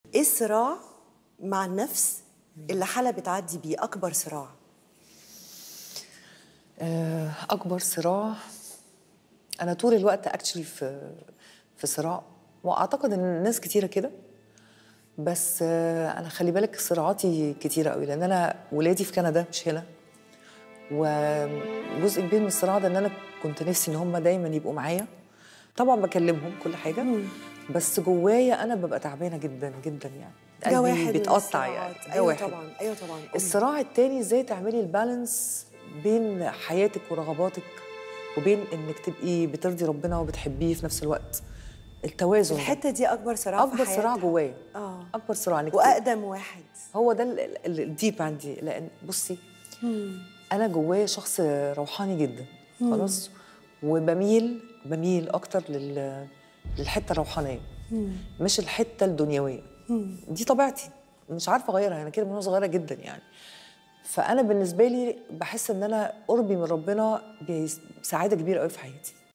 ايه الصراع مع النفس اللي حلا بتعدي بيه اكبر صراع آه، اكبر صراع انا طول الوقت اكشلي في في صراع واعتقد ان الناس كتيره كده بس آه، انا خلي بالك صراعاتي كتيره قوي لان انا ولادي في كندا مش هنا وجزء كبير من الصراع ده ان انا كنت نفسي ان هم دايما يبقوا معايا طبعا بكلمهم كل حاجه بس جوايا انا ببقى تعبانه جدا جدا يعني ده قلبي واحد من بيتقطع يعني الصراعات. ده ايوه واحد. طبعا ايوه طبعا أم. الصراع التاني ازاي تعملي البالانس بين حياتك ورغباتك وبين انك تبقي بترضي ربنا وبتحبيه في نفس الوقت التوازن ده. الحته دي اكبر صراع في اكبر صراع حياتها. جوايا اه اكبر صراع انك واقدم واحد هو ده ال- ال- الديب عندي لان بصي انا جوايا شخص روحاني جدا خلاص وبميل بميل اكتر لل للحته الروحانيه مش الحته الدنيويه دي طبيعتي مش عارفه اغيرها انا كده من وانا صغيره جدا يعني فانا بالنسبه لي بحس ان انا قربي من ربنا بسعاده كبيره قوي في حياتي